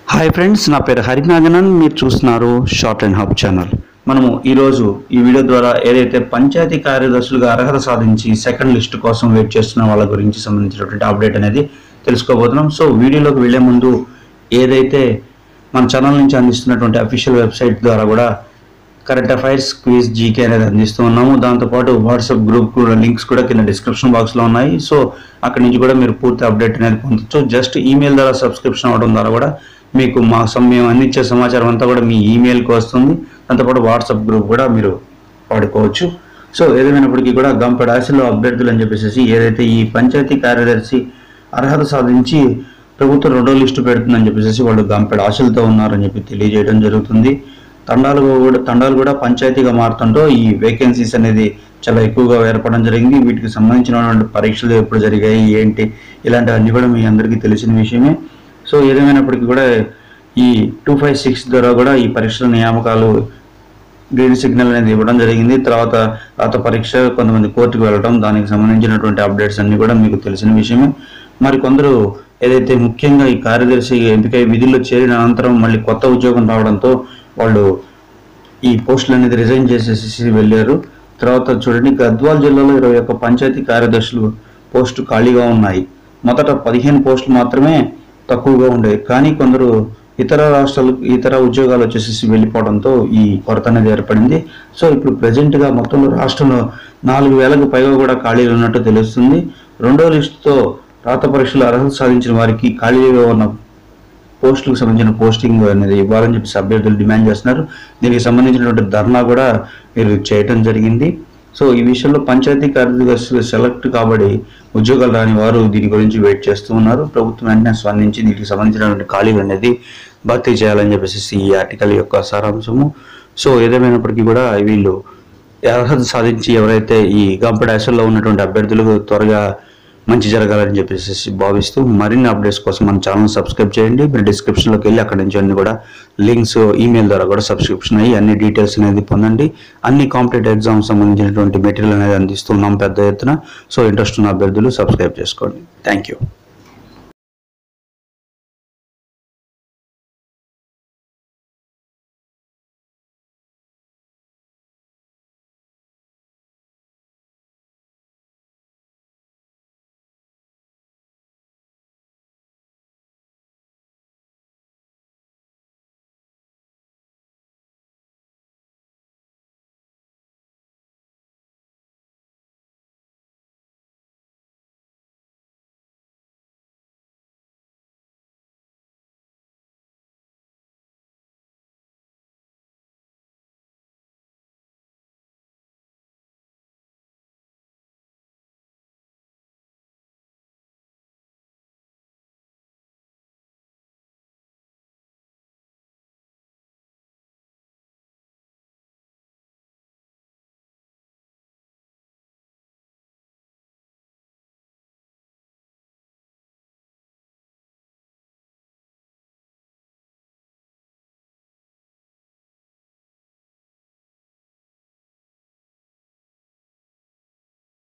hi friends నా పేరు హరినాగనన్ మీరు చూస్తున్నారు షార్ట్ అండ్ హబ్ ఛానల్ మనము ఈరోజు ఈ వీడియో ద్వారా ఏదైతే పంచాయతీ కార్యదర్శులుగా అర్హత సాధించి సెకండ్ లిస్ట్ కోసం వెయిట్ చేస్తున్న వాళ్ళ గురించి సంబంధించినటువంటి అప్డేట్ అనేది తెలుసుకోబోతున్నాం సో వీడియోలోకి వెళ్లే ముందు ఏదైతే మన ఛానల్ నుంచి అందిస్తున్నటువంటి అఫీషియల్ వెబ్సైట్ ద్వారా కూడా కరెంట్ అఫైర్స్ క్విజ్ జీకే అనేది అందిస్తూ ఉన్నాము దాంతోపాటు వాట్సాప్ గ్రూప్ కూడా లింక్స్ కూడా కింద డిస్క్రిప్షన్ బాక్స్లో ఉన్నాయి సో అక్కడి నుంచి కూడా మీరు పూర్తి అప్డేట్ అనేది పొందొచ్చు జస్ట్ ఈమెయిల్ ద్వారా సబ్స్క్రిప్షన్ అవ్వడం ద్వారా కూడా మీకు మా సమ- మేము అందించే సమాచారం అంతా కూడా మీ ఈమెయిల్కి వస్తుంది దాంతోపాటు వాట్సాప్ గ్రూప్ కూడా మీరు వాడుకోవచ్చు సో ఏదేమైనప్పటికీ కూడా గంపెడ ఆశలో అభ్యర్థులు అని చెప్పేసి ఏదైతే ఈ పంచాయతీ కార్యదర్శి అర్హత సాధించి ప్రభుత్వం రెండో లిస్టు పెడుతుందని చెప్పేసి వాళ్ళు గంపెడ ఆశలతో ఉన్నారని చెప్పి తెలియజేయడం జరుగుతుంది తండాలు కూడా తండాలు కూడా పంచాయతీగా మారుతుంటూ ఈ వేకెన్సీస్ అనేది చాలా ఎక్కువగా ఏర్పడడం జరిగింది వీటికి సంబంధించినటువంటి పరీక్షలు ఎప్పుడు జరిగాయి ఏంటి ఇలాంటివన్నీ కూడా మీ అందరికీ తెలిసిన విషయమే సో ఏదేమైనప్పటికీ కూడా ఈ టూ ఫైవ్ సిక్స్ ద్వారా కూడా ఈ పరీక్షల నియామకాలు గ్రీన్ సిగ్నల్ అనేది ఇవ్వడం జరిగింది తర్వాత రాత పరీక్ష కొంతమంది కోర్టుకు వెళ్ళడం దానికి సంబంధించినటువంటి అప్డేట్స్ అన్ని కూడా మీకు తెలిసిన విషయమే మరి కొందరు ఏదైతే ముఖ్యంగా ఈ కార్యదర్శి ఎంపికై విధుల్లో చేరిన అనంతరం మళ్ళీ కొత్త ఉద్యోగం రావడంతో వాళ్ళు ఈ పోస్టులు అనేది రిజైన్ చేసేసి వెళ్ళారు తర్వాత చూడండి గద్వాల్ జిల్లాలో ఇరవై ఒక్క పంచాయతీ కార్యదర్శులు పోస్టు ఖాళీగా ఉన్నాయి మొదట పదిహేను పోస్టులు మాత్రమే తక్కువగా ఉండేవి కానీ కొందరు ఇతర రాష్ట్రాలకు ఇతర ఉద్యోగాలు వచ్చేసి వెళ్ళిపోవడంతో ఈ కొరత అనేది ఏర్పడింది సో ఇప్పుడు present గా మొత్తంలో రాష్ట్రంలో నాలుగు వేలకు పైగా కూడా ఖాళీలు ఉన్నట్టు తెలుస్తుంది రెండో లిస్టుతో రాత పరీక్షలు అర్హత సాధించిన వారికి ఖాళీగా ఉన్న పోస్టులకు సంబంధించిన పోస్టింగ్ అనేది ఇవ్వాలని చెప్పి అభ్యర్థులు డిమాండ్ చేస్తున్నారు దీనికి సంబంధించినటువంటి ధర్నా కూడా మీరు చేయటం జరిగింది సో ఈ విషయంలో పంచాయతీ కార్యదర్శులు సెలెక్ట్ కాబడి ఉద్యోగాలు రాని వారు దీని గురించి వెయిట్ చేస్తూ ఉన్నారు ప్రభుత్వం వెంటనే స్పందించి దీనికి సంబంధించినటువంటి ఖాళీలు అనేది భర్తీ చేయాలని చెప్పేసి ఈ ఆర్టికల్ యొక్క సారాంశము సో ఏదేమైనప్పటికీ కూడా వీళ్ళు అర్హత సాధించి ఎవరైతే ఈ గంప డాషల్లో ఉన్నటువంటి అభ్యర్థులకు త్వరగా మంచి జరగాలని చెప్పేసి భావిస్తూ మరిన్ని అప్డేట్స్ కోసం మన ఛానల్ సబ్స్క్రైబ్ చేయండి మీరు డిస్క్రిప్షన్లోకి వెళ్ళి అక్కడ నుంచి అన్ని కూడా లింక్స్ ఈమెయిల్ ద్వారా కూడా సబ్స్క్రిప్షన్ అయ్యి అన్ని డీటెయిల్స్ అనేది పొందండి అన్ని కాంపిటేటివ్ ఎగ్జామ్స్ సంబంధించినటువంటి మెటీరియల్ అనేది అందిస్తున్నాం పెద్ద ఎత్తున సో ఇంట్రెస్ట్ ఉన్న అభ్యర్థులు సబ్స్క్రైబ్ చేసుకోండి థ్యాంక్ యూ